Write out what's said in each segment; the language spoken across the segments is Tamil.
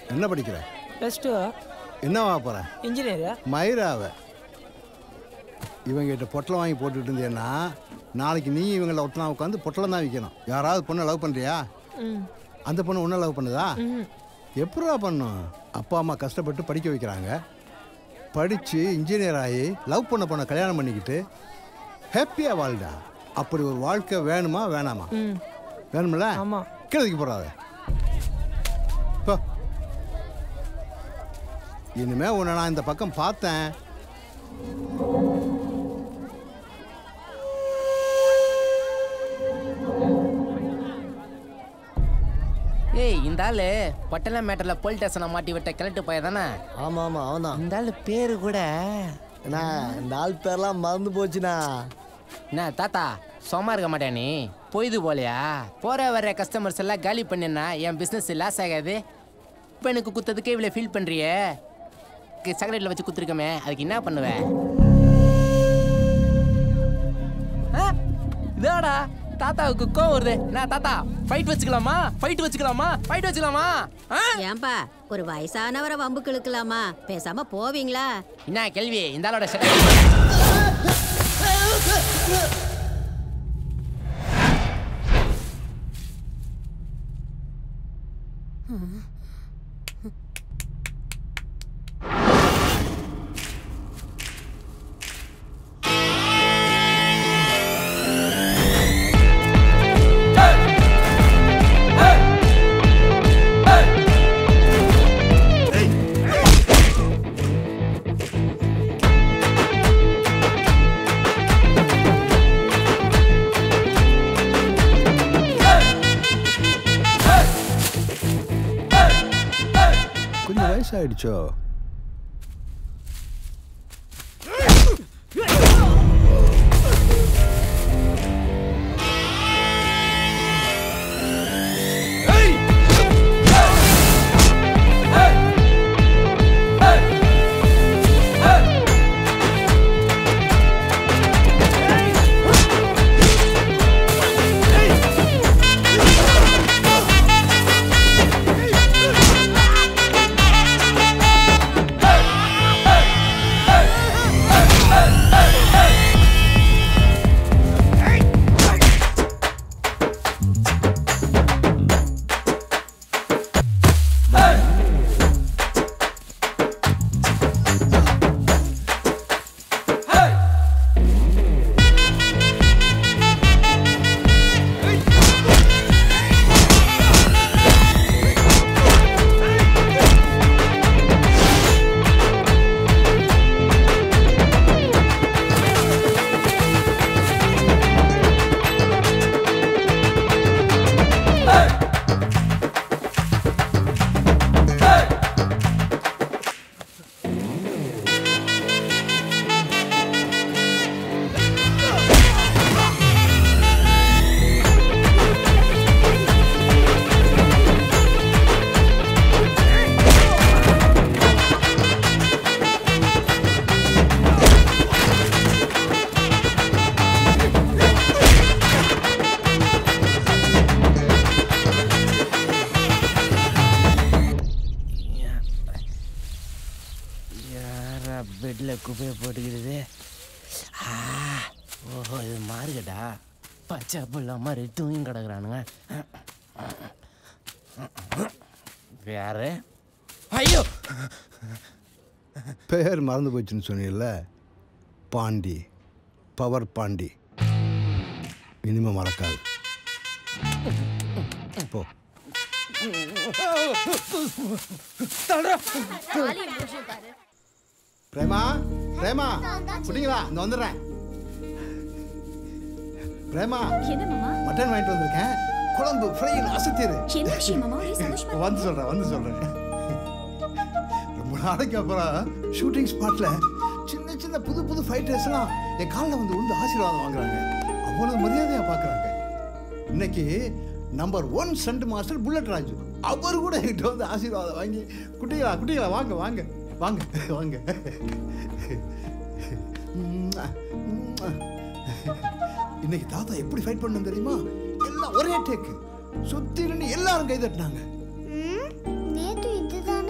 என்ன படிக்கிற ப்ளஸ் டூ என்னவா போற இன்ஜினியரா மயிராவ இவங்கிட்ட பொட்டலம் வாங்கி போட்டுட்டு இருந்தேன்னா நாளைக்கு நீ இவங்கள ஒருத்தனா உட்காந்து பொட்டலம் தான் விற்கணும் யாராவது பொண்ணை லவ் பண்ணுறியா ம் அந்த பொண்ணு ஒன்றும் லவ் பண்ணுதா ம் எப்படா பண்ணும் அப்பா அம்மா கஷ்டப்பட்டு படிக்க வைக்கிறாங்க படித்து இன்ஜினியர் ஆகி லவ் பண்ண பொண்ணை கல்யாணம் பண்ணிக்கிட்டு ஹாப்பியாக வாழ்டா அப்படி ஒரு வாழ்க்கை வேணுமா வேணாமா ம் வேணுமில்ல ஆமாம் கீழே போடாத போ இனிமே உன்னை நான் இந்த பக்கம் பார்த்தேன் ஏய் இந்த ஆளு பட்டல மேட்டர்ல போலீஸ் ஸ்டேஷனை மாட்டி விட்ட கிழட்டு போய் தானே ஆமா ஆமா அவன்தான் இந்த ஆளு பேரு கூட அண்ணா இந்த ஆள் பேர்லாம் மறந்து போச்சுண்ணா என்ன தாத்தா சும்மா இருக்க மாட்டேன் நீ பொய்து போலையா போற வர கஸ்டமர்ஸ் எல்லாம் காலி பண்ணினா என் பிசினஸ் லாஸ் ஆகாது இப்போ எனக்கு குத்ததுக்கே இவ்வளோ ஃபீல் பண்றியே சகரேட்டில் வச்சு குத்துருக்கமே அதுக்கு என்ன பண்ணுவேன் ஆ, இதாடா தாத்தாவுக்கு கோவம் வருது நான் தாத்தா ஃபைட் வச்சுக்கலாமா ஃபைட் வச்சுக்கலாமா ஃபைட் வச்சுக்கலாமா ஆ? ஏன்பா ஒரு வயசானவரை வம்புக்கு இழுக்கலாமா பேசாம போவீங்களா என்ன கேள்வி இந்த ஆளோட ஷர்ட் கொஞ்சம் வயசாயிடுச்சோ யாரா பெட்ல குப்பையை போட்டுக்கிறது ஆ, ஓஹோ இது மாறுகடா பச்சை புள்ள மாதிரி தூங்கி கிடக்குறானுங்க யாரு ஐயோ பேர் மறந்து போச்சுன்னு சொன்னீங்கல்ல பாண்டி பவர் பாண்டி இனிமே மறக்காது போ பிரேமா பிரேமா குடிங்களா இந்த வந்துடுறேன் பிரேமா என்ன மாமா மட்டன் வாங்கிட்டு வந்திருக்கேன் குழம்பு ஃப்ரை அசத்திரு என்ன விஷயம் மாமா ஒரே சந்தோஷமா வந்து சொல்றேன் வந்து சொல்றேன் ரொம்ப நாளைக்கு அப்புறம் ஷூட்டிங் ஸ்பாட்ல சின்ன சின்ன புது புது ஃபைட்டர்ஸ் எல்லாம் என் காலில் வந்து விழுந்து ஆசீர்வாதம் வாங்குறாங்க அவ்வளவு மரியாதையா பார்க்கறாங்க இன்னைக்கு number one stunt master Bullet Raju அவர் கூட என்கிட்ட வந்து ஆசீர்வாதம் வாங்கி குட்டிகளா குட்டிகளா வாங்க வாங்க வாங்க வாங்க உம்மா, உம்மா. இன்னைக்கு தாத்தா எப்படி ஃபைட் பண்ணணும் தெரியுமா எல்லாம் ஒரே டேக்கு சுத்தி நின்னு எல்லாரும் கை தட்டினாங்க நேத்து இதுதானே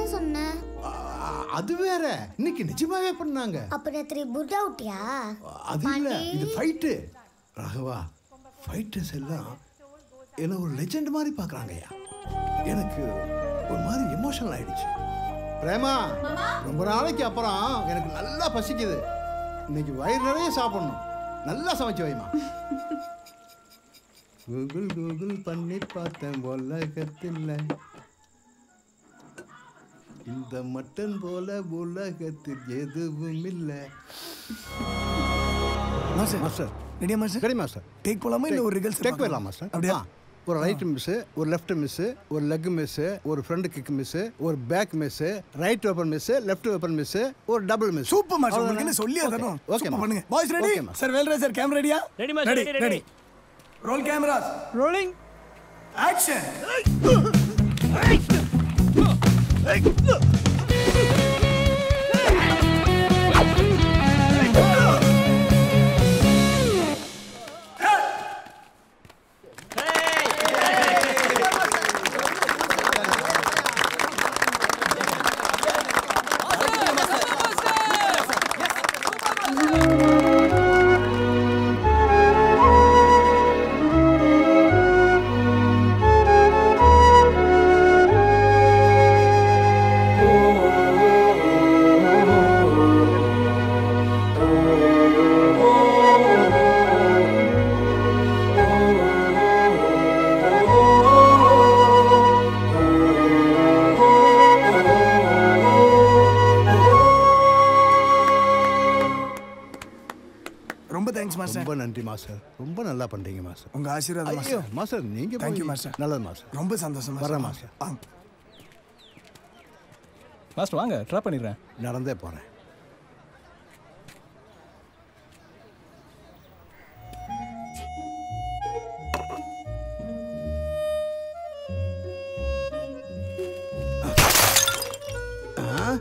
அது வேற இன்னைக்கு நிஜமாவே பண்ணாங்க அப்ப ராத்திரி புட்டா விட்டியா அது இல்ல இது ஃபைட்டு ராகவா ஃபைட்டர்ஸ் எல்லாம் என்ன ஒரு லெஜெண்ட் மாதிரி பார்க்குறாங்கய்யா எனக்கு ஒரு மாதிரி எமோஷனல் ஆயிடுச்சு பிரேமா ரொம்ப நாளைக்கு அப்புறம் எனக்கு நல்லா பசிக்குது இன்னைக்கு வயிறு நிறைய சாப்பிடணும் நல்லா சமைச்சு வைமா கூகுள் கூகுள் பண்ணி பார்த்தேன் உலகத்தில் இந்த மட்டன் போல உலகத்தில் எதுவும் இல்லை மாஸ்டர் மாஸ்டர் ரெடியா மாஸ்டர் சரி மாஸ்டர் டேக் போலாமா இல்ல ஒரு ரிகல்ஸ் டேக் போயிடலாம் மாஸ்டர் அப்படியா ஆ, ஒரு ரைட் மிஸ் ஒரு லெஃப்ட் மிஸ் ஒரு லெக் மிஸ் ஒரு ஃப்ரண்ட் கிக் மிஸ் ஒரு back miss right weapon miss left weapon miss ஒரு டபுள் மிஸ் சூப்பர் மாஸ்டர் உங்களுக்கு என்ன சொல்லி தரணும் ஓகே Super பண்ணுங்க boys ready sir Velraj sir camera ரெடியா Ready, master, ready ready, ready. Ready roll cameras rolling action ரொம்ப தேங்க்ஸ் மாஸ்டர் ரொம்ப நன்றி மாஸ்டர் ரொம்ப நல்லா பண்றீங்க மாஸ்டர் உங்க ஆசீர்வாதம் ஐயோ மாஸ்டர் மாஸ்டர் நீங்க Thank you, போய்- மாஸ்டர். நல்லது மாஸ்டர் ரொம்ப சந்தோஷம் வரேன் மாஸ்டர். ஆ மாஸ்டர் வாங்க ட்ராப் பண்ணிடுறேன் நடந்தே போறேன் ஆ?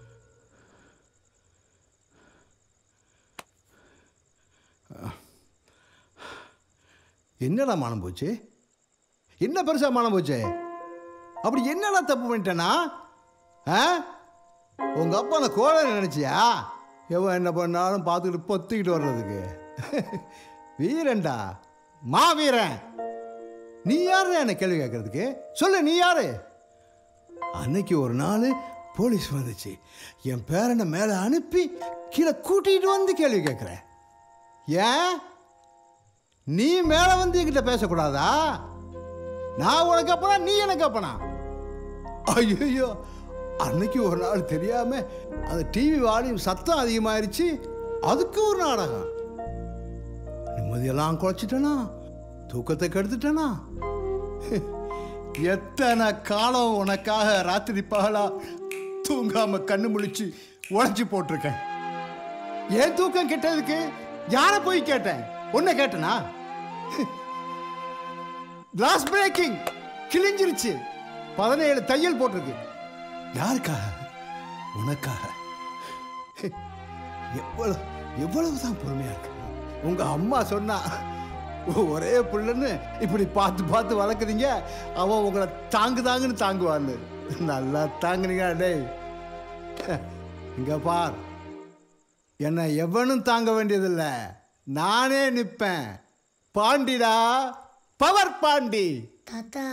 என்னடா மானம் போச்சு என்ன பெருசா மானம் போச்சு அப்படி என்னடா தப்பு பண்ணிட்டேனா ஆ உங்க அப்பா அந்த கோழை நினைச்சியா எவன் என்ன பண்ணாலும் பார்த்துக்கிட்டு பொத்திக்கிட்டு வர்றதுக்கு வீரன்டா மா வீரன் நீ யாரு என்ன கேள்வி கேட்கறதுக்கு சொல்லு நீ யாரு அன்னைக்கு ஒரு நாள் போலீஸ் வந்துச்சு என் பேரனை மேலே அனுப்பி கீழே கூட்டிகிட்டு வந்து கேள்வி கேட்குறேன் ஏன் நீ மேலே வந்து என்கிட்ட பேசக்கூடாதா நான் உனக்கு அப்பனா நீ எனக்கு அப்பனா ஐயோ அன்னைக்கு ஒரு நாள் தெரியாம அந்த டிவி வால்யூம் சத்தம் அதிகமாயிருச்சு அதுக்கு ஒரு நாடகம் நிம்மதியெல்லாம் குறைச்சிட்டேனா தூக்கத்தை கெடுத்துட்டேனா எத்தனை காலம் உனக்காக ராத்திரி பகலா தூங்காம கண்ணு முழிச்சு உழைச்சி போட்டிருக்கேன் ஏன் தூக்கம் கெட்டதுக்கு யாரை போய் கேட்டேன் உன்னை கேட்டனா கிளாஸ் பிரேக்கிங் கிழிஞ்சிருச்சு பதினேழு தையல் போட்டிருக்கு யாருக்காக உனக்காக எவ்வளவு எவ்வளவுதான் பொறுமையா இருக்கு உங்க அம்மா சொன்னா ஒரே புள்ளன்னு இப்படி பார்த்து பார்த்து வளர்க்குறீங்க அவன் உங்களை தாங்கு தாங்குன்னு தாங்குவான்னு நல்லா தாங்குனீங்க டேய் இங்க பார் என்னை எவனும் தாங்க வேண்டியதில்லை நானே நிற்பேன் பாண்டிடா பவர் பாண்டி தாத்தா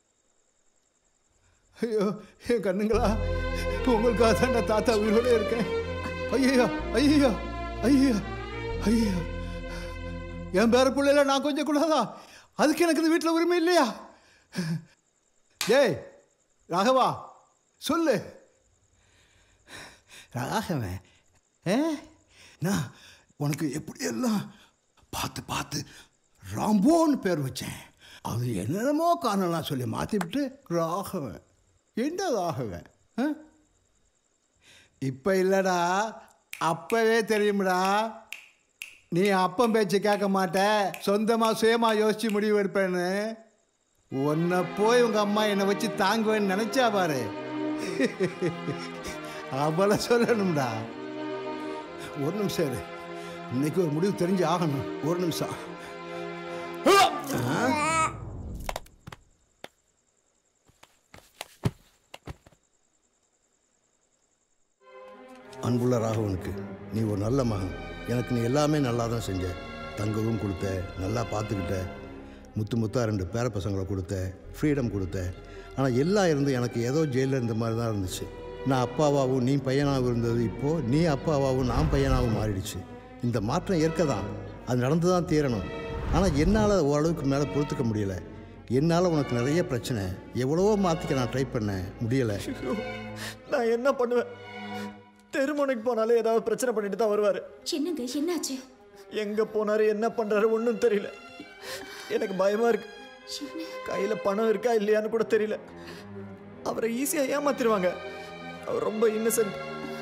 ஐயோ என் கண்ணுங்களா உங்களுக்காக தான் நான் தாத்தா உயிரோட இருக்கேன் ஐயோ ஐயோ ஐயோ ஐயோ என் பேர பிள்ளைல நான் கொஞ்சம் கூடாதா அதுக்கு எனக்கு இந்த வீட்டில் உரிமை இல்லையா ஏய் ராகவா சொல்லு ராகவன் ஏ நான் உனக்கு எப்படியெல்லாம் பார்த்து பார்த்து ராம்போன்னு பேர் வச்சேன் அது என்னென்னமோ காரணம்லாம் சொல்லி மாற்றிவிட்டு ராகவன் என்ன ராகவன் ஆ? இப்போ இல்லைடா அப்பவே தெரியும்டா நீ அப்பம் பேச்சு கேட்க மாட்ட சொந்தமாக சுயமாக யோசிச்சு முடிவு எடுப்பேன்னு உன்னை போய் உங்க அம்மா என்னை வச்சு தாங்குவேன்னு நினைச்சா பாரு அவளை சொல்லணும்டா ஒரு நிமிஷம் இரு இன்னைக்கு ஒரு முடிவு தெரிஞ்சு ஆகணும் ஒரு நிமிஷம் ஆ? அன்புள்ள ராகவனுக்கு நீ ஒரு நல்ல மகன் எனக்கு நீ எல்லாமே நல்லா தான் செஞ்ச தங்க ரூம் கொடுத்த நல்லா பார்த்துக்கிட்ட முத்து முத்தா ரெண்டு பேர பசங்களை கொடுத்த ஃப்ரீடம் கொடுத்த ஆனால் எல்லாம் இருந்து எனக்கு ஏதோ ஜெயிலில் இருந்த மாதிரி தான் இருந்துச்சு நான் அப்பாவாகவும் நீ பையனாகவும் இருந்தது இப்போது நீ அப்பாவாகவும் நான் பையனாகவும் மாறிடுச்சு இந்த மாற்றம் ஏற்க தான் அது நடந்து தான் தீரணும் ஆனால் என்னால் ஓரளவுக்கு மேலே பொறுத்துக்க முடியல என்னால் உனக்கு நிறைய பிரச்சனை எவ்வளவோ மாற்றிக்க நான் ட்ரை பண்ணேன் முடியலை நான் என்ன பண்ணுவேன் தெருமுனைக்கு போனாலே ஏதாவது பிரச்சனை பண்ணிட்டு தான் வருவார் என்னங்க என்னாச்சு எங்கே போனாரு என்ன பண்ணுறாரு ஒன்றும் தெரியல எனக்கு பயமாக இருக்கு கையில் பணம் இருக்கா இல்லையான்னு கூட தெரியல அவரை ஈஸியாக ஏமாத்திடுவாங்க அவர் ரொம்ப இன்னசென்ட்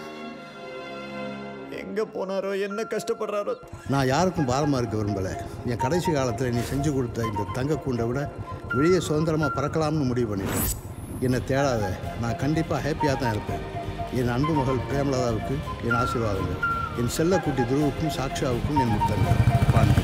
எங்கே போனாரோ என்ன கஷ்டப்படுறாரோ நான் யாருக்கும் பாரமாக இருக்க விரும்பலை என் கடைசி காலத்தில் நீ செஞ்சு கொடுத்த இந்த தங்க கூண்டை விட வெளியே சுதந்திரமாக பறக்கலாம்னு முடிவு பண்ணிட்டேன் என்னை தேடாத நான் கண்டிப்பாக ஹாப்பியாக தான் இருப்பேன் என் அன்பு மகள் பிரேமலதாவுக்கு என் ஆசீர்வாதங்கள் என் செல்லக்குட்டி துருவுக்கும் சாக்ஷாவுக்கும் என் முத்தங்கள் பாண்டி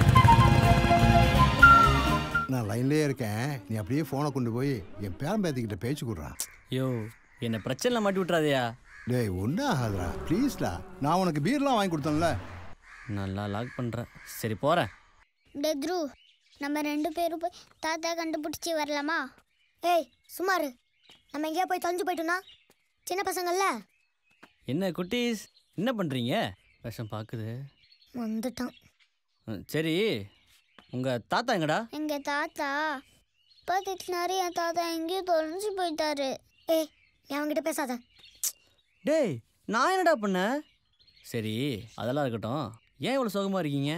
நான் லைன்லேயே இருக்கேன் நீ அப்படியே ஃபோனை கொண்டு போய் என் பேரம்பேத்திக்கிட்ட பேச்சு கொடுறான் யோ என்ன பிரச்சனை மாட்டி விட்றாதயா டேய் ஒன்றும் ஆகாதுடா ப்ளீஸ்டா நான் உனக்கு பீர்லாம் வாங்கி கொடுத்தேன்ல நல்லா லாக் பண்ணுறேன் சரி போகிறேன் டே த்ரு நம்ம ரெண்டு பேரும் போய் தாத்தா கண்டுபிடிச்சி வரலாமா ஏய் சுமாரு நம்ம எங்கேயா போய் தொலைஞ்சு போயிட்டோம்னா சின்ன பசங்கள்ல என்ன குட்டீஸ் என்ன பண்ணுறீங்க விஷம் பார்க்குது வந்துட்டான் ம், சரி உங்கள் தாத்தா எங்கடா எங்க தாத்தா பார்த்துட்டு என் தாத்தா எங்கேயும் தொலைஞ்சு போயிட்டாரு ஏய் நீ அவன்கிட்ட பேசாத டேய் நான் என்னடா பண்ணேன் சரி அதெல்லாம் இருக்கட்டும் ஏன் இவ்வளோ சோகமாக இருக்கீங்க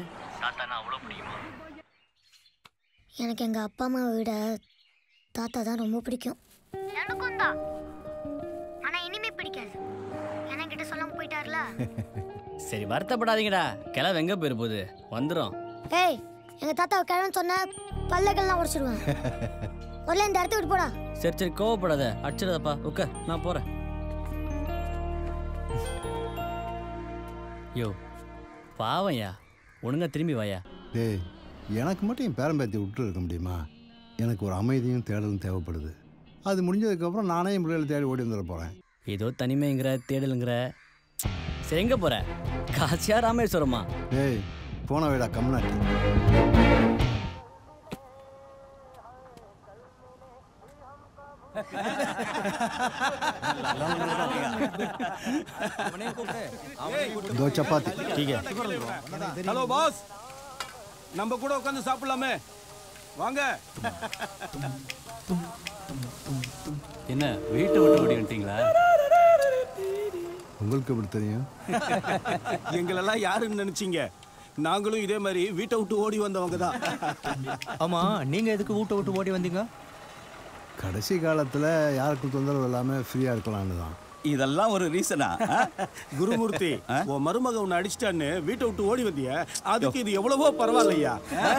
எனக்கு எங்க அப்பா அம்மாவை விட தாத்தா தான் ரொம்ப பிடிக்கும் எனக்கும் தான் ஆனா இனிமே பிடிக்காது என்கிட்ட சொல்லாம போயிட்டார்ல சரி வருத்தப்படாதீங்கடா கிளவு எங்கே போயிரு போகுது வந்துடும் ஏய் எங்க தாத்தாவை கிழவன் சொன்ன பல்லக்கெல்லாம் உடச்சிடுவேன் முதல்ல இந்த இடத்த விட்டு போடா சரி சரி கோவப்படாத அடிச்சிடாதப்பா உக்க நான் போகிறேன் யோ பாவம்யா ஒழுங்கா திரும்பி வாயா டேய் எனக்கு மட்டும் என் பேரம்பேத்தி விட்டு இருக்க முடியுமா எனக்கு ஒரு அமைதியும் தேடலும் தேவைப்படுது அது முடிஞ்சதுக்கப்புறம் நானே என் பிள்ளைகளை தேடி ஓடி வந்துட போகிறேன் ஏதோ தனிமைங்கிற தேடலுங்கிற சரி எங்கே போகிற காசியா ராமேஸ்வரமா டேய் போன வேடா கம்நாட்டி दो चपाती ठीक है ஹலோ பாஸ் நம்ம கூட உட்காந்து சாப்பிடலாமே வாங்க என்ன வீட்டை விட்டு ஓடி வந்துட்டீங்களா உங்களுக்கு எப்படி தெரியும் எங்களெல்லாம் யாருன்னு நினைச்சீங்க நாங்களும் இதே மாதிரி வீட்டை விட்டு ஓடி வந்தவங்க தான் ஆமா நீங்க எதுக்கு வீட்டை விட்டு ஓடி வந்தீங்க கடைசி காலத்தில் யாருக்கும் தொந்தரவு இல்லாமல் ஃப்ரீயாக இருக்கலாம்னு தான் இதெல்லாம் ஒரு ரீசனா குருமூர்த்தி உன் மருமக உன்னை அடிச்சிட்டான்னு வீட்டை விட்டு ஓடி வந்திய அதுக்கு இது எவ்வளவோ பரவாயில்லையா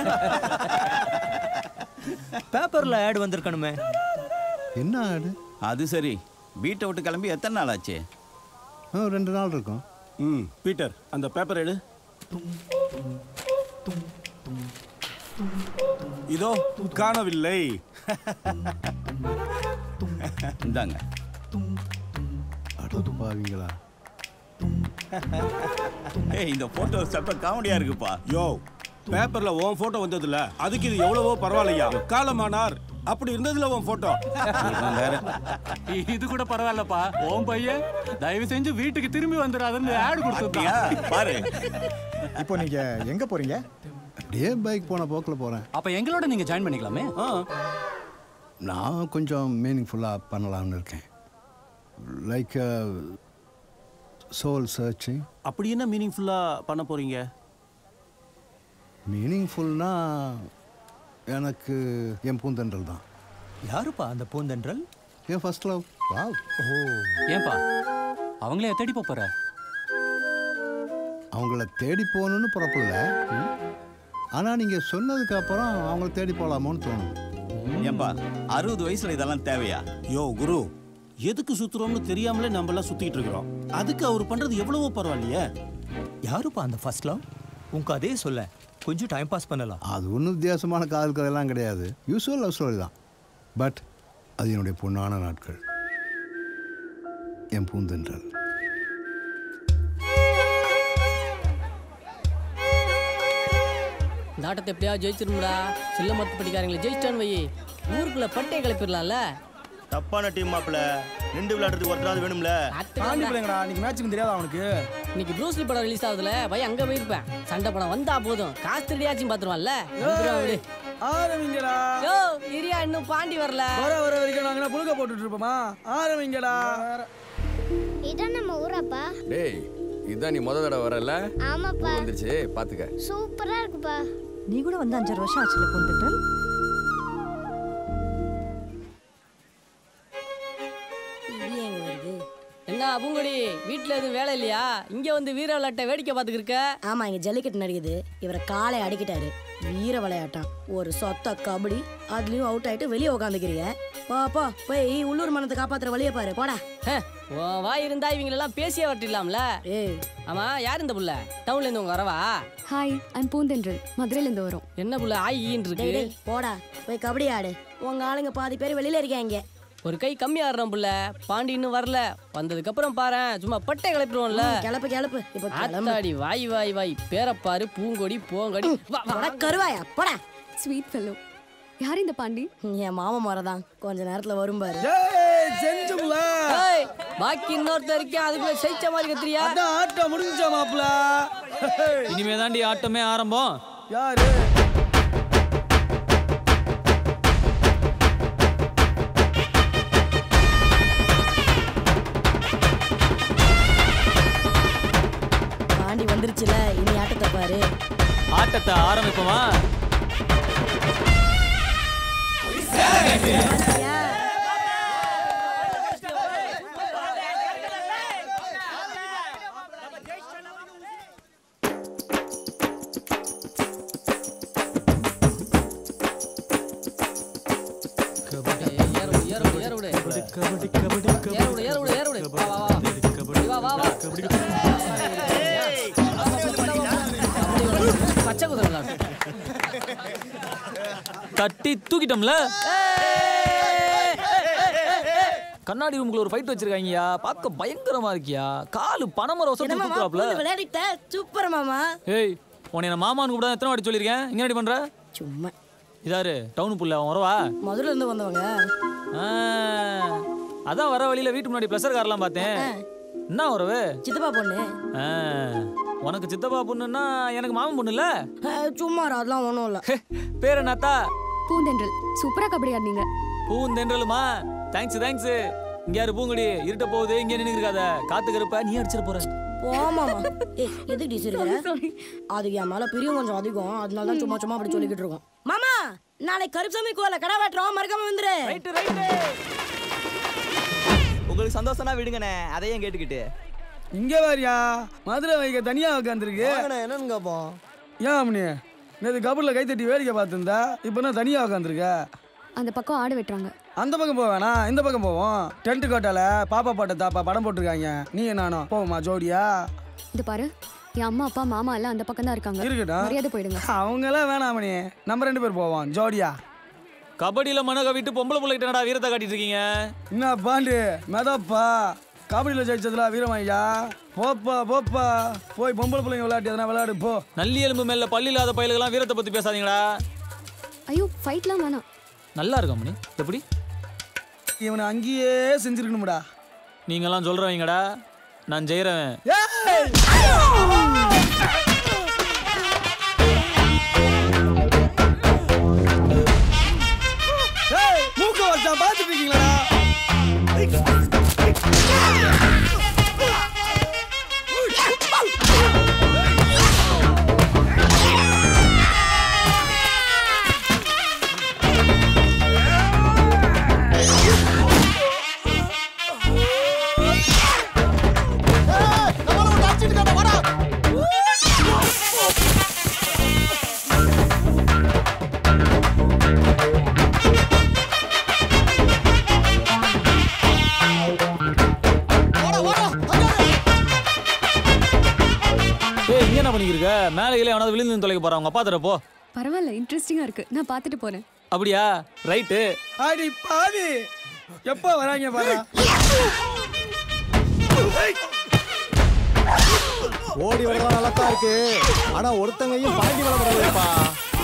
பேப்பர்ல ஆட் வந்திருக்கணுமே என்ன ஆடு அது சரி வீட்டை விட்டு கிளம்பி எத்தனை நாள் ஆச்சு ரெண்டு நாள் இருக்கும் ம் பீட்டர் அந்த பேப்பர் எடு இதோ காணவில்லை இந்தாங்க அடது பாவிங்களா ஏய் இந்த போட்டோ செப்ப காமெடியா இருக்குப்பா யோ பேப்பர்ல உன் போட்டோ வந்ததுல அதுக்கு இது எவ்வளவோ பரவாயில்லையா காலமானார் அப்படி இருந்ததுல உன் போட்டோ இது கூட பரவாயில்லப்பா உன் பையன் தயவு செஞ்சு வீட்டுக்கு திரும்பி வந்துடாதுன்னு ஆடு கொடுத்துருக்கான் பாரு இப்போ நீங்க எங்க போறீங்க அப்படியே பைக் போன போக்கில் போகிறேன் அப்ப எங்களோட நீங்க ஜாயின் பண்ணிக்கலாமே நான் கொஞ்சம் மீனிங்ஃபுல்லாக பண்ணலாம்னு இருக்கேன் லைக் சோல் சர்ச்சிங் அப்படி என்ன மீனிங்ஃபுல்லா பண்ண போறீங்க மீனிங்ஃபுல்னா எனக்கு என் பூந்தென்றல் தான் யாருப்பா அந்த பூந்தென்றல் என் ஃபர்ஸ்ட் லவ் வாவ் ஓ ஏன்பா அவங்களே தேடி போப் போற அவங்கள தேடி போகணுன்னு புறப்படல ஆனால் நீங்கள் சொன்னதுக்கு அப்புறம் அவங்கள தேடி போகலாமோன்னு தோணுது ஏன்பா அறுபது வயசுல இதெல்லாம் தேவையா யோ குரு எதுக்கு சுத்துறோம்னு தெரியாமலே நம்ம எல்லாம் சுத்திட்டு இருக்கிறோம் அதுக்கு அவர் பண்றது எவ்வளவோ பரவாயில்லையே யாருப்பா அந்த ஃபர்ஸ்ட் லவ் உன் கதையே சொல்ல கொஞ்சம் டைம் பாஸ் பண்ணலாம் அது ஒன்றும் வித்தியாசமான காதல் கதையெல்லாம் கிடையாது யூஸ்வல் லவ் ஸ்டோரி தான் பட் அது என்னுடைய பொன்னான நாட்கள் என் பூந்தென்றல் இந்த ஆட்டத்தை எப்படியாவது ஜெயிச்சிருமுடா சில்ல மரத்து படிக்காரங்களை ஜெயிச்சிட்டான்னு வை ஊருக்குள்ள பட்டையை கிளப்பிடலாம்ல தப்பான டீம் மாப்பிள ரெண்டு விளையாடுறதுக்கு ஒருத்தராவது வேணும்ல பாண்டி பிள்ளைங்கடா இன்னைக்கு மேட்ச்சுக்கு தெரியாதா அவனுக்கு இன்னைக்கு ப்ரூஸ்லி படம் ரிலீஸ் ஆகுதுல பையன் அங்க போயிருப்பேன் சண்டை படம் வந்தா போதும் காசு திருடியாச்சும் பாத்துருவான்ல வந்துருவான் விடு. ஆரம்பிங்கடா யோ இரியா இன்னும் பாண்டி வரல வர வர வரைக்கும் நாங்க புழுக்க போட்டுட்டு இருப்போமா ஆரம்பிங்கடா இதான் நம்ம ஊராப்பா டேய் இதான் நீ முத தடவை வரல ஆமாப்பா வந்துருச்சு பாத்துக்க சூப்பரா இருக்குப்பா நீ கூட வந்து அஞ்சாறு வருஷம் ஆச்சுல பூந்தென்றல் இது எங்க வருது என்ன பூங்கொடி வீட்டுல எதுவும் வேலை இல்லையா இங்க வந்து வீர விளையாட்டை வேடிக்கை பார்த்துக்கிருக்க ஆமா இங்க ஜல்லிக்கட்டு நடக்குது இவரை காலை அடிக்கிட்டாரு வீர விளையாட்டம் ஒரு சொத்த கபடி அதுலயும் அவுட் ஆயிட்டு வெளியே உட்காந்துக்கிறீங்க போ போ போய் உள்ளூர் மனத்தை காப்பாத்துற வழியை பாரு போடா உன் வாய் இருந்தா இவங்களெல்லாம் பேசியே வரட்டிடலாம்ல ஏய் ஆமா யார் இந்த புள்ள டவுன்ல இருந்து உங்க வரவா ஹாய் ஐம் பூந்தென்றல் மதுரையில இருந்து வரோம் என்ன புள்ள ஆயின்னு டேய் இருக்கு டேய், போடா போய் கபடி ஆடு உங்க ஆளுங்க பாதி பேர் வெளியில இருக்காங்க ஒரு கை கம்மி ஆடுறோம் புள்ள பாண்டி இன்னும் வரல வந்ததுக்கு அப்புறம் பாரு சும்மா பட்டை கிளப்பிடுவோம்ல ம், கிளப்பு கிளப்பு இப்ப கிளம்பு ஆத்தாடி வாய் வாய் வாய் பேரப்பாரு பூங்கொடி போங்கடி வா, வா, போடா கருவாயா போடா ஸ்வீட் ஃபெல்லோ யார் இந்த பாண்டி என் மாமா மரதான் கொஞ்ச நேரத்துல வரும் பாரு செஞ்சுல ஏய், பாக்கி இன்னொருத்தர் இருக்கேன் அதுக்குள்ள ஜெயிச்ச மாதிரி கத்திரியா அதான் ஆட்டம் முடிஞ்சா மாப்ள இனிமே தாண்டி ஆட்டமே ஆரம்பம் யாரு பாண்டி வந்துருச்சுல இனி ஆட்டத்தை பாரு ஆட்டத்தை ஆரம்பிப்போமா ஏறு விடு, ஏறு விடு, ஏறு விடு. ஏறு விடு, ஏறு விடு, ஏறு விடு. வா, வா, வா. வா, வா, வா. பச்சை குதிரை விளையாடு. தட்டி தூக்கிட்டோம்ல கண்ணாடி ரூமுக்குள்ள ஒரு ஃபைட் வச்சிருக்காங்கயா பார்க்க பயங்கரமா இருக்கியா காலு பணமரம் வசதி என்னம்மா தூக்குறாப்ல பூந்து விளையாடிட்ட சூப்பர் மாமா ஏய் உன்னை நான் மாமான்னு கூட எத்தனை வாட்டி சொல்லியிருக்கேன் இங்க என்ன பண்ற சும்மா இதாரு டவுன் புள்ள அவன் வரவா மதுரையில இருந்து வந்தவங்க ஆ, அதான் வர வழியில வீட்டு முன்னாடி ப்ளஷர் கார்லாம் பார்த்தேன் என்ன உறவு சித்தப்பா பொண்ணு ஆ, உனக்கு சித்தப்பா பொண்ணுன்னா எனக்கு மாமன் பொண்ணுல்ல அஹ், சும்மா இரு, அதெல்லாம் ஒண்ணும் இல்ல பேர் என்னத்தா பூந்தென்றல் சூப்பரா கபடி ஆடினீங்க பூந்தென்றலுமா தேங்க்ஸ் தேங்க்ஸ் இங்க யாரு பூங்குடி இருட்ட போகுது இங்க நின்று இருக்காத காத்து கருப்ப நீ அடிச்சிட போற போமாமா ஏய் எதுக்கு டிஸ் இருக்கிற அதுக்கு என் மேல பிரியம் கொஞ்சம் அதிகம் அதனால தான் சும்மா சும்மா அப்படி சொல்லிக்கிட்டு இருக்கோம் மாமா நாளைக்கு கருப்சாமி கோல கடை வெட்டுறோம் மறக்காம வந்துரு உங்களுக்கு சந்தோஷம்னா விடுங்கண்ணே அதையும் கேட்டுக்கிட்டு இங்க வாரியா மதுரை வைக்க தனியா உட்காந்துருக்கு என்னன்னு கேப்போம் ஏன் அம்மனி நேற்று கபடில் கை தட்டி வேடிக்கை பார்த்துருந்தா இப்போ என்ன தனியாக உட்காந்துருக்க அந்த பக்கம் ஆடு வெட்டுறாங்க அந்த பக்கம் போக வேணாம் இந்த பக்கம் போவோம் டென்ட் கோட்டால பாப்பா பாட்ட தாப்பா படம் போட்டிருக்காங்க நீ நானும் போவோமா ஜோடியா இது பாரு என் அம்மா அப்பா மாமா எல்லாம் அந்த பக்கம் தான் இருக்காங்க இருக்கட்டும் மரியாதை போயிடுங்க அவங்க எல்லாம் வேணாம் மணி நம்ம ரெண்டு பேர் போவோம் ஜோடியா கபடியில மன கவிட்டு பொம்பளை பிள்ளைகிட்ட என்னடா வீரத்தை காட்டிட்டு இருக்கீங்க என்ன பாண்டு மெதப்பா கபடியில் ஜெயிச்சதுல வீரமாய்யா போப்பா போப்பா போய் பொம்பளை பிள்ளைங்க விளையாட்டு எதனா விளையாடு போ நல்லி எலும்பு மேல பள்ளி இல்லாத பயலுக்கெல்லாம் வீரத்தை பத்தி பேசாதீங்கடா ஐயோ ஃபைட்லாம் வேணாம் நல்லா இருக்கா மணி எப்படி இவனை அங்கேயே செஞ்சிருக்கணும்டா நீங்கெல்லாம் சொல்றவங்கடா நான் ஜெயிறவன் ஏய் மூக்க வச்சா பார்த்துட்டு இருக்கீங்களா ஏய் இங்க என்ன பண்ணிக்கிருக்க மேலே கீழே எவனாவது விழுந்து தொலைக்க போறான் உங்க அப்பா தர போ பரவாயில்ல இன்ட்ரெஸ்டிங்கா இருக்கு நான் பார்த்துட்டு போறேன் அப்படியா ரைட்டு அடி பாவி எப்போ வராங்க பாரு ஓடி வரலாம் நல்லா தான் இருக்கு ஆனா ஒருத்தங்கையும் பாண்டி வர முடியலப்பா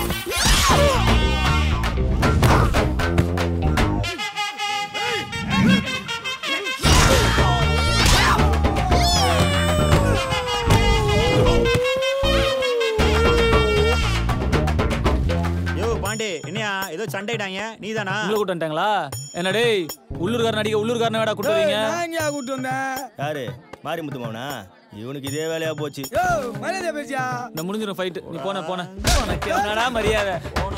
சண்டைடாங்க நீதானா உள்ள கூட்டு வந்துட்டாங்களா என்ன டேய் உள்ளூர்காரன் அடிக்க உள்ளூர்காரன் வேடா கூட்டு வரீங்க நான் எங்கேயா கூட்டு வந்தேன் யாரு மாரிமுத்து மாவனா இவனுக்கு இதே வேலையா போச்சு யோ மரியாதை பேசியா இந்த முடிஞ்சிடும் ஃபைட் நீ போன போன உனக்கு என்னடா மரியாதை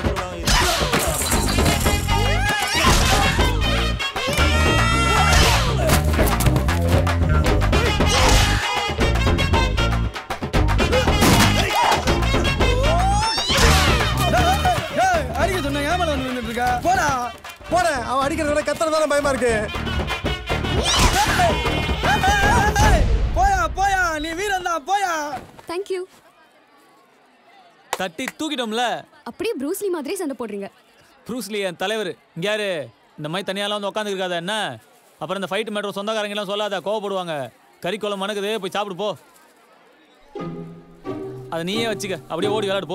ஏய் அடிக்க சொன்ன ஏன் மேல வந்து நின்னுட்டு இருக்க போடா போறேன் அவன் அடிக்கிறத கத்துறதான பயமா இருக்கு ஏய், போயா போயா நீ வீரன் தான் போயா தேங்க்யூ தட்டி தூக்கிட்டோம்ல அப்படியே ப்ரூஸ்லி மாதிரி சண்டை போடுறீங்க ப்ரூஸ்லி என் தலைவர் இங்க யாரு இந்த மாதிரி தனியாலாம் வந்து உட்காந்து இருக்காத என்ன அப்புறம் இந்த ஃபைட் மேட்ரு சொந்தக்காரங்க எல்லாம் சொல்லாத கோவப்படுவாங்க கறி குழம்பு மணக்குது போய் சாப்பிடு போ அதை நீயே வச்சுக்க அப்படியே ஓடி விளையாடு போ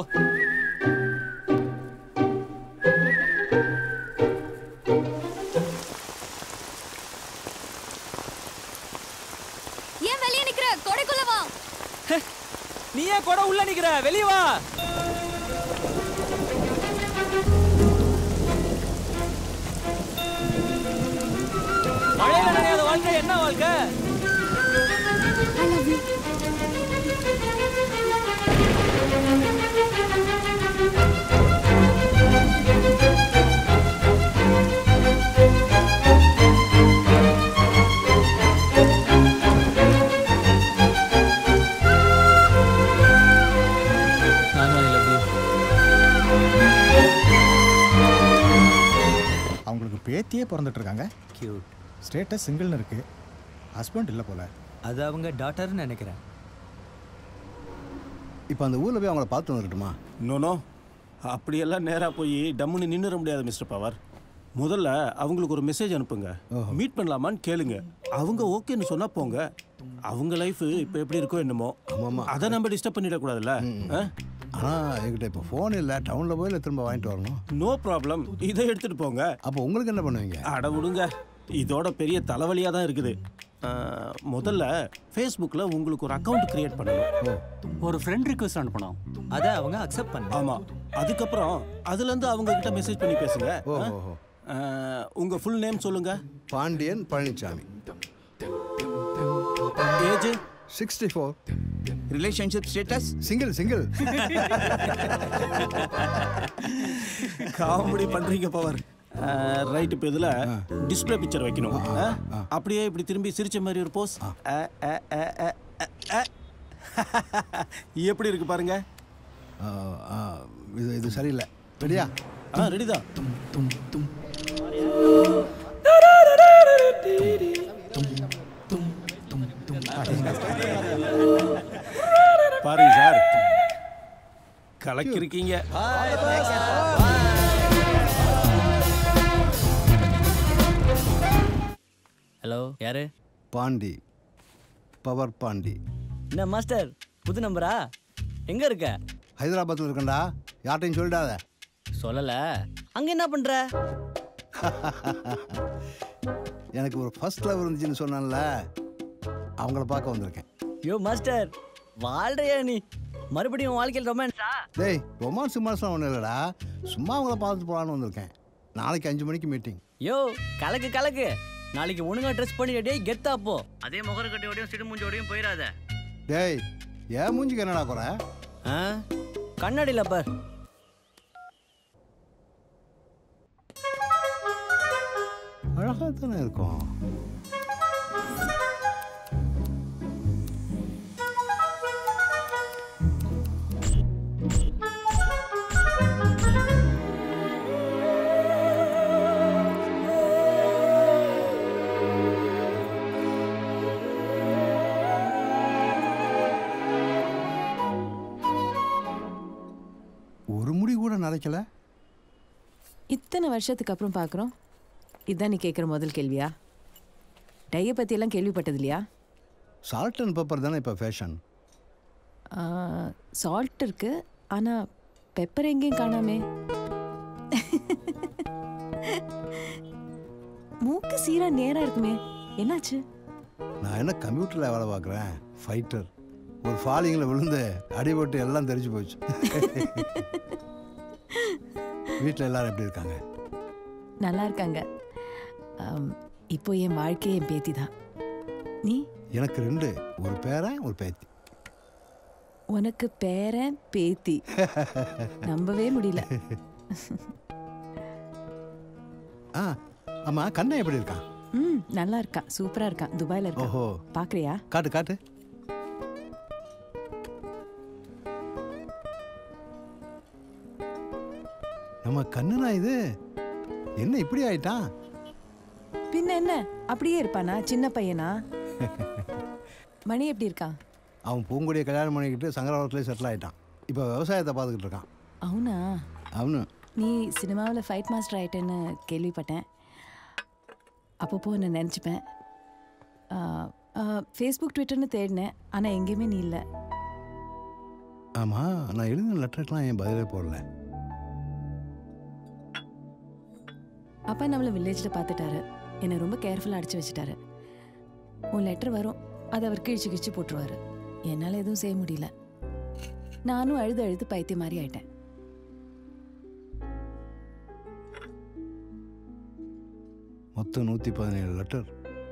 ஏன் வெளியே நிக்கிற கொடைக்குள்ள வா நீ ஏன் கூட உள்ள நிக்கிற வெளிய வா மழையில நனையாத வாழ்க்கை என்ன வாழ்க்கை ஐ லவ் யூ நானும் ஐ லவ் யூ அவங்களுக்கு பேத்தியே பிறந்துட்டு இருக்காங்க கியூட் ஸ்டேட்டஸ் சிங்கிள்னு இருக்கு ஹஸ்பண்ட் இல்லை போல அது அவங்க டாட்டர்னு நினைக்கிறேன் இப்போ அந்த ஊரில் போய் அவங்கள பார்த்து வந்துட்டுமா நோ அப்படியெல்லாம் நேராக போய் டம்முன்னு நின்னுற முடியாது மிஸ்டர் பவர் முதல்ல அவங்களுக்கு ஒரு மெசேஜ் அனுப்புங்க மீட் பண்ணலாமான்னு கேளுங்க அவங்க ஓகேன்னு சொன்னா போங்க அவங்க லைஃப் இப்போ எப்படி இருக்கோ என்னமோ அதை நம்ம டிஸ்டர்ப் பண்ணிடக்கூடாதுல்ல ஆனால் என்கிட்ட இப்போ ஃபோன் இல்லை டவுனில் போய் இல்லை திரும்ப வாங்கிட்டு வரணும் நோ ப்ராப்ளம் இதை எடுத்துட்டு போங்க அப்போ உங்களுக்கு என்ன பண்ணுவீங்க அட விடுங்க இதோட பெரிய தலைவலியாக தான் இருக்குது ஆ, முதல்ல ஃபேஸ்புக்கில் உங்களுக்கு ஒரு அக்கவுண்ட் கிரியேட் பண்ணணும் ஒரு ஃப்ரெண்ட் ரிக்வெஸ்ட் அனுப்பணும் அதை அவங்க அக்செப்ட் பண்ண ஆமாம் அதுக்கப்புறம் அதுலேருந்து அவங்க கிட்ட மெசேஜ் பண்ணி பேசுங்க ஓஹோ. ஆ, உங்க ஃபுல் நேம் சொல்லுங்க Pandian Palanisamy age sixty four relationship status single single comedy பண்றீங்க பவர் ரைட் இப்போ இதில் டிஸ்ப்ளே பிக்சர் வைக்கணும் ஆ? அப்படியே இப்படி திரும்பி சிரிச்ச மாதிரி ஒரு போஸ் எப்படி இருக்கு பாருங்க இது இது சரியில்லை ரெடியா ஆ ரெடி தான் பாருங்க சார் கலக்கிருக்கீங்க ஹலோ யாரு பாண்டி பவர் பாண்டி என்ன மாஸ்டர் புது நம்பரா எங்க இருக்க ஹைதராபாத்தில் இருக்கேன்டா யார்ட்டையும் சொல்லிடாத சொல்லல அங்க என்ன பண்ற எனக்கு ஒரு ஃபர்ஸ்ட் லவ் இருந்துச்சுன்னு சொன்னேன்ல அவங்கள பார்க்க வந்திருக்கேன் யோ மாஸ்டர் வாழ்றியா நீ மறுபடியும் உன் வாழ்க்கையில் ரொமான்ஸா டேய் ரொமான்ஸ் ரொமான்ஸ்லாம் ஒன்றும் இல்லைடா சும்மா அவங்கள பார்த்துட்டு போகலான்னு வந்திருக்கேன் நாளைக்கு அஞ்சு மணிக்கு மீட்டிங் யோ கலக்கு கலக்கு நாளைக்கு ஒழுங்கா ட்ரெஸ் பண்ணிட்டு டேய் கெத்தா போ அதே முகர கட்டியோடையும் சிடுமூஞ்சோடையும் போயிடாத டேய் ஏன் மூஞ்சிக்கு என்னடா குறை ஆ கண்ணாடியில் பார் அழகாக தானே இருக்கும் ஒரு முடி கூட நரைக்கல இத்தனை வருஷத்துக்கு அப்புறம் பார்க்குறோம் இதான் நீ கேட்குற முதல் கேள்வியா டைய பற்றியெல்லாம் கேள்விப்பட்டது இல்லையா சால்ட் அண்ட் பெப்பர் தானே இப்போ ஃபேஷன் சால்ட் இருக்கு ஆனால் பெப்பர் எங்கேயும் காணாமே மூக்கு சீரா நேரா இருக்குமே என்னாச்சு நான் என்ன கம்ப்யூட்டரில் வேலை பார்க்குறேன் ஃபைட்டர் ஒரு ஃபாலிங்கில் விழுந்து அடிபட்டு எல்லாம் தெரிஞ்சு போச்சு வீட்டில் எல்லாரும் எப்படி இருக்காங்க நல்லா இருக்காங்க ஆம், இப்போ என் வாழ்க்கையே என் பேத்தி தான் நீ எனக்கு ரெண்டு ஒரு பேரன் ஒரு பேத்தி உனக்கு பேரன் பேத்தி நம்பவே முடியல ஆ ஆமா கண்ணன் எப்படி இருக்கான் ம் நல்லா இருக்கான் சூப்பரா இருக்கான் துபாயில இருக்கான் ஓஹோ பாக்குறியா காட்டு காட்டு நம்ம கண்ணனா இது என்ன இப்படி ஆயிட்டான் பின்ன என்ன அப்படியே இருப்பானா சின்ன பையனா மணி எப்படி இருக்கான் அவன் பூங்குடியை கல்யாணம் பண்ணிக்கிட்டு சங்கராவரத்துலேயே செட்டில் ஆயிட்டான் இப்போ விவசாயத்தை பார்த்துக்கிட்டு இருக்கான் அவனா அவனு நீ சினிமாவில் ஃபைட் மாஸ்டர் ஆயிட்டேன்னு கேள்விப்பட்டேன் அப்பப்போ உன்னை நினச்சிப்பேன் ஃபேஸ்புக் ட்விட்டர்னு தேடினேன் ஆனால் எங்கேயுமே நீ இல்லை ஆமாம் நான் எழுதின லெட்டருக்கெலாம் என் பதிலே போடல அப்பா நம்மளை வில்லேஜில் பார்த்துட்டாரு என்னை ரொம்ப கேர்ஃபுல்லாக அடிச்சு வச்சுட்டாரு உன் லெட்டர் வரும் அதை அவர் கிழிச்சு கிழிச்சு போட்டுருவாரு என்னால் எதுவும் செய்ய முடியல நானும் அழுது அழுது பைத்தியம் மாதிரி ஆயிட்டேன் மொத்தம் நூற்றி பதினேழு லெட்டர்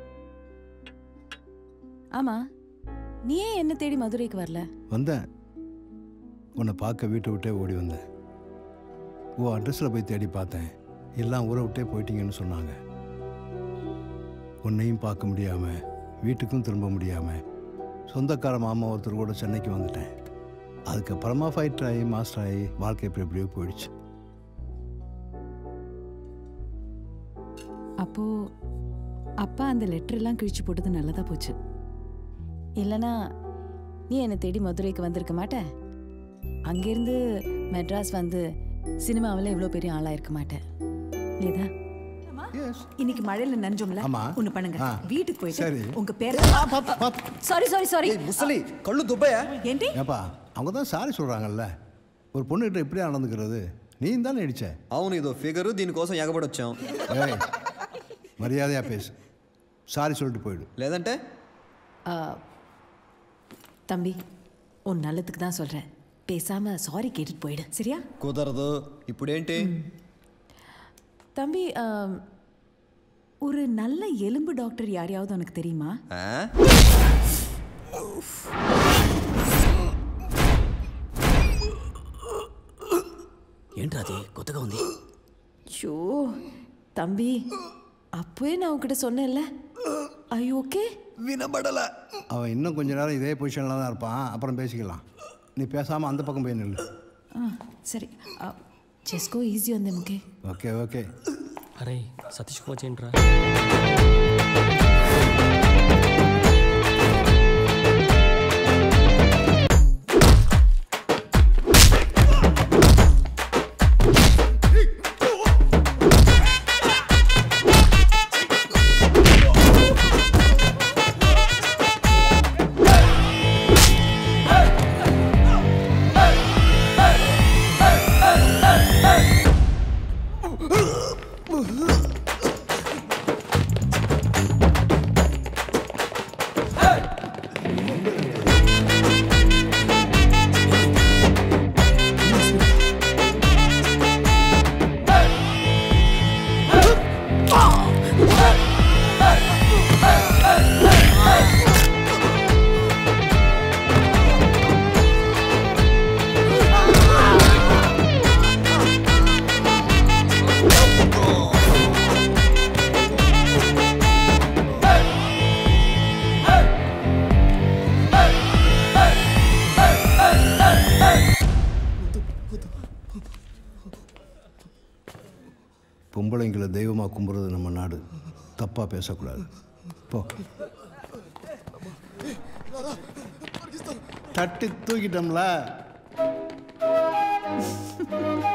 ஆமா நீ ஏன் என்ன தேடி மதுரைக்கு வரல வந்தேன் உன்னை பார்க்க வீட்டை விட்டே ஓடி வந்தேன் ஓ அட்ரஸில் போய் தேடி பார்த்தேன் எல்லாம் ஊரை விட்டே போயிட்டீங்கன்னு சொன்னாங்க உன்னையும் பார்க்க முடியாமல் வீட்டுக்கும் திரும்ப முடியாமல் சொந்தக்கார மாமா ஒருத்தர் கூட சென்னைக்கு வந்துட்டேன் அதுக்கப்புறமா ஃபைட்டர் ஆகி மாஸ்டர் ஆகி வாழ்க்கை எப்படி எப்படியோ போயிடுச்சு அப்போ அப்பா அந்த லெட்டர் எல்லாம் கிழிச்சு போட்டது நல்லதா போச்சு இல்லனா நீ என்னை தேடி மதுரைக்கு வந்திருக்க மாட்ட அங்கேருந்து மெட்ராஸ் வந்து சினிமாவில் இவ்வளோ பெரிய ஆளாக இருக்க மாட்டேன் நீதா இன்னைக்கு மழையில நனைஞ்சோம்ல ஆமா. ஒண்ணு பண்ணுங்க ஆ. வீட்டுக்கு சரி. போயிட்டு உங்க பேர் sorry sorry sorry Musali Kallu Thuppaiya ஏண்டி ஏப்பா அவங்க தான் சாரி சொல்கிறாங்கல்ல ஒரு பொண்ணுகிட்ட எப்படியா நடந்துக்கிறது நீ தானே அடிச்ச అవును ఇదో ఫిగరు దీనికోసం ఎగబడొచ్చాం ஏய் மரியாதையாக பேசு சாரி சொல்லிட்டு போயிடு లేదంటే ஆ, தம்பி உன் நல்லதுக்கு தான் சொல்கிறேன் பேசாமல் சாரி கேட்டுட்டு போயிடு சரியா కుదరదు ఇప్పుడేంటి தம்பி ஆ, ஒரு நல்ல எலும்பு டாக்டர் யாரையாவது உனக்கு தெரியுமா ఆ? ఏంట్రా అది కొత్తగా ఉంది ஷோ தம்பி அப்போவே நான் உன்கிட்ட சொன்னேன்ல ஐ ஓகே వినబడల அவன் இன்னும் கொஞ்ச நேரம் இதே பொசிஷனில் தான் இருப்பான் அப்புறம் பேசிக்கலாம் நீ பேசாமல் அந்த பக்கம் போய் நில்லு ఆ, సరే ఆ, చేసుకో ఈజీ ఉంది ముకే ஓகே ஓகே అరే సతీష్ ఫోన్ చేయండిరా பொம்பளைங்களை தெய்வமாக கும்புறது நம்ம நாடு தப்பாக பேசக்கூடாது போ தட்டி தூக்கிட்டோம்ல